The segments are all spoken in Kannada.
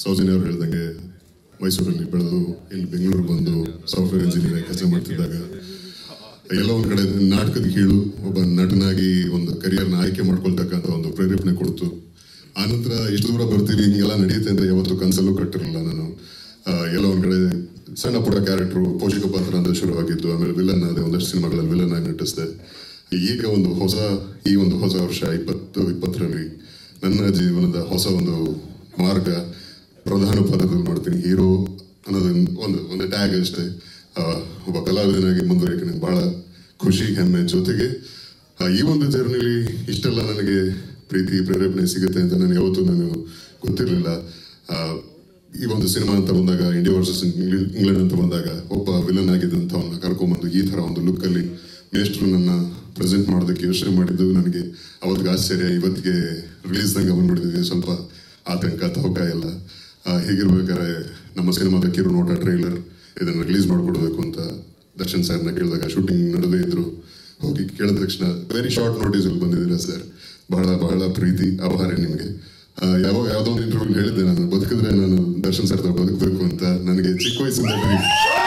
ಸೌಜನ್ಯ ಅವ್ರು ಹೇಳ್ದಂಗೆ ಮೈಸೂರಲ್ಲಿ ಬೆಳೆದು ಇಲ್ಲಿ ಬೆಂಗಳೂರು ಬಂದು ಸಾಫ್ಟ್ವೇರ್ ಇಂಜಿನಿಯರ್ ಕೆಲಸ ಮಾಡ್ತಿದ್ದಾಗ ಎಲ್ಲ ಒಂದ್ ಕಡೆ ನಾಟಕದ ಕೀಳು ಒಬ್ಬ ನಟನಾಗಿ ಒಂದು ಕರಿಯರ್ನ ಆಯ್ಕೆ ಮಾಡ್ಕೊಳ್ತಕ್ಕಂಥ ಒಂದು ಪ್ರೇರೇಪಣೆ ಕೊಡ್ತು ಆನಂತರ ಇಷ್ಟು ದೂರ ಬರ್ತೀವಿ ಹಿಂಗೆಲ್ಲ ನಡೆಯುತ್ತೆ ಅಂತ ಯಾವತ್ತೂ ಕನಸಲ್ಲೂ ಕಟ್ಟಿರಲಿಲ್ಲ ನಾನು ಆ, ಎಲ್ಲ ಒಂದ್ ಕಡೆ ಸಣ್ಣ ಪುಟ್ಟ ಕ್ಯಾರೆಕ್ಟ್ರು ಪೋಷಕ ಪಾತ್ರ ಅಂತ ಶುರುವಾಗಿದ್ದು ಆಮೇಲೆ ವಿಲನ್ ಆದ ಒಂದಷ್ಟು ಸಿನಿಮಾಗಳಲ್ಲಿ ವಿಲನ್ ಆಗಿ ನಟಿಸಿದೆ ಈಗ ಒಂದು ಹೊಸ ಈ ಒಂದು ಹೊಸ ವರ್ಷ ಇಪ್ಪತ್ತು ಇಪ್ಪತ್ತರಲ್ಲಿ ನನ್ನ ಜೀವನದ ಹೊಸ ಒಂದು ಮಾರ್ಗ ಪ್ರಧಾನ ಪದದಲ್ಲಿ ಮಾಡ್ತೀನಿ ಹೀರೋ ಅನ್ನೋದೊಂದು ಒಂದು ಒಂದು ಟ್ಯಾಗ್ ಅಷ್ಟೇ ಆ, ಒಬ್ಬ ಕಲಾವಿದನಾಗಿ ಮುಂದುವರಿಕೆ ನನಗೆ ಬಹಳ ಖುಷಿ ಹೆಮ್ಮೆ ಜೊತೆಗೆ ಆ, ಈ ಒಂದು ಜರ್ನಿಲಿ ಇಷ್ಟೆಲ್ಲ ನನಗೆ ಪ್ರೀತಿ ಪ್ರೇರೇಪಣೆ ಸಿಗುತ್ತೆ ಅಂತ ನನಗೆ ಯಾವತ್ತೂ ನಾನು ಗೊತ್ತಿರಲಿಲ್ಲ ಈ ಒಂದು ಸಿನಿಮಾ ಅಂತ ಬಂದಾಗ ಇಂಡಿಯಾ ವರ್ಸಸ್ ಇಂಗ್ಲೆಂಡ್ ಅಂತ ಬಂದಾಗ ಒಬ್ಬ ವಿಲನ್ ಆಗಿದ್ದಂಥವನ್ನ ಕರ್ಕೊಂಬಂದು ಈ ಥರ ಒಂದು ಲುಕ್ಕಲ್ಲಿ ಮೇಷ್ಟ್ರು ನನ್ನ ಪ್ರೆಸೆಂಟ್ ಮಾಡೋದಕ್ಕೆ ಯೋಚನೆ ಮಾಡಿದ್ದು ನನಗೆ ಅವತ್ತಿಗೆ ಆಶ್ಚರ್ಯ ಇವತ್ತಿಗೆ ರಿಲೀಸ್ ತಂಗ ಬಂದ್ಬಿಟ್ಟಿದೆ ಸ್ವಲ್ಪ ಆತಂಕ ತವಕ ಎಲ್ಲ ಆ, ಹೀಗಿರ್ಬೇಕಾದ್ರೆ ನಮ್ಮ ಸಿನಿಮಾದ ಕಿರು ನೋಟ ಟ್ರೈಲರ್ ಇದನ್ನು ರಿಲೀಸ್ ಮಾಡಿಕೊಡ್ಬೇಕು ಅಂತ ದರ್ಶನ್ ಸರ್ನ ಕೇಳಿದಾಗ ಶೂಟಿಂಗ್ ನಡೆದೇ ಇದ್ರು ಹೋಗಿ ಕೇಳಿದ ತಕ್ಷಣ ವೆರಿ ಶಾರ್ಟ್ ನೋಟಿಸ್ ಅಲ್ಲಿ ಬಂದಿದ್ದೀರಾ ಸರ್ ಬಹಳ ಬಹಳ ಪ್ರೀತಿ ಆಭಾರ ನಿಮಗೆ ಆ, ಯಾವಾಗ ಯಾವುದೋ ಒಂದು ಇಂಟರ್ವ್ಯೂ ಹೇಳಿದ್ದೆ ನಾನು ಬದುಕಿದ್ರೆ ನಾನು ದರ್ಶನ್ ಸರ್ ತರ ಬದುಕಬೇಕು ಅಂತ ನನಗೆ ಚಿಕ್ಕ ವಯಸ್ಸಿಂದ dream.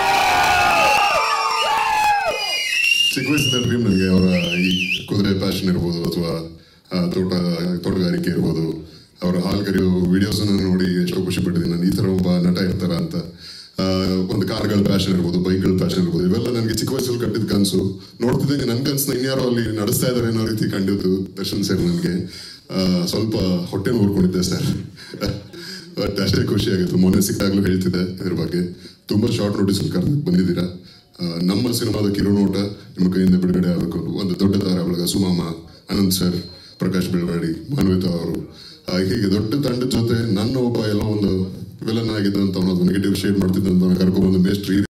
ಚಿಕ್ಕ ವಯಸ್ಸಿಂದ ಡ್ರೀಮ್ ನನಗೆ ಅವರ ಈ ಕುದುರೆ ಪ್ಯಾಷನ್ ಇರ್ಬೋದು ಅಥವಾ ಆ, ತೋಟ ತೋಟಗಾರಿಕೆ ಇರ್ಬೋದು ಅವರ ಹಾಲು ಕರೆಯೋ ವಿಡಿಯೋಸ್ ನೋಡಿ ಎಷ್ಟೋ ಖುಷಿ ಪಟ್ಟಿದ್ದೀನಿ ನಾನು ಈ ತರ ಒಬ್ಬ ನಟ ಇರ್ತಾರ ಅಂತ ಆ, ಒಂದು ಕಾರ್ಗಳ ಪ್ಯಾಷನ್ ಇರ್ಬೋದು ಬೈಕ್ಗಳ ಪ್ಯಾಷನ್ ಇರ್ಬೋದು ಇವೆಲ್ಲ ನನಗೆ ಚಿಕ್ಕ ವಯಸ್ಸಲ್ಲಿ ಕಂಡಿದ್ದ ಕನಸು ನೋಡ್ತಿದ್ದಂಗೆ ನನ್ನ ಕನಸನ್ನ ಇನ್ಯಾರೋ ಅಲ್ಲಿ ನಡೆಸ್ತಾ ಇದ್ದಾರೆ ಅನ್ನೋ ರೀತಿ ಕಂಡಿದ್ದು ದರ್ಶನ್ ಸರ್ ನನಗೆ ಆ, ಸ್ವಲ್ಪ ಹೊಟ್ಟೆ ಊರ್ಕೊಂಡಿದ್ದೆ ಸರ್ ಬಟ್ ಅಷ್ಟೇ ಖುಷಿ ಆಗಿತ್ತು ಮೊನ್ನೆ ಸಿಕ್ಕಾಗ್ಲೂ ಹೇಳ್ತಿದ್ದೆ ಇದ್ರ ಬಗ್ಗೆ ತುಂಬಾ ಶಾರ್ಟ್ ನೋಟಿಸ್ ಕರೆದು ಬಂದಿದ್ದೀರಾ ಆ, ನಮ್ಮ ಸಿನಿಮಾದ ಕಿರುನೋಟ ನಿಮ್ಮ ಕೈಯಿಂದ ಬಿಡುಗಡೆ ಆಗಬೇಕು ಒಂದು ದೊಡ್ಡ ತಾರ ಬಳಗ ಸುಮಾಮ ಅನಂತ್ ಸರ್ ಪ್ರಕಾಶ್ ಬೆಳವಾಡಿ ಮಾನ್ವಿತಾ ಅವರು ಆ, ಹೀಗೆ ದೊಡ್ಡ ತಂಡದ ಜೊತೆ ನನ್ನ ಒಬ್ಬ ಎಲ್ಲೋ ಒಂದು ವಿಲನ್ ಆಗಿದ್ದಂತ ಒಂದು ನೆಗೆಟಿವ್ ಶೇಡ್ ಮಾಡ್ತಿದ್ದಂತ ಕರ್ಕೊಂಡ್ಬಂದು ಮೇಸ್ಟ್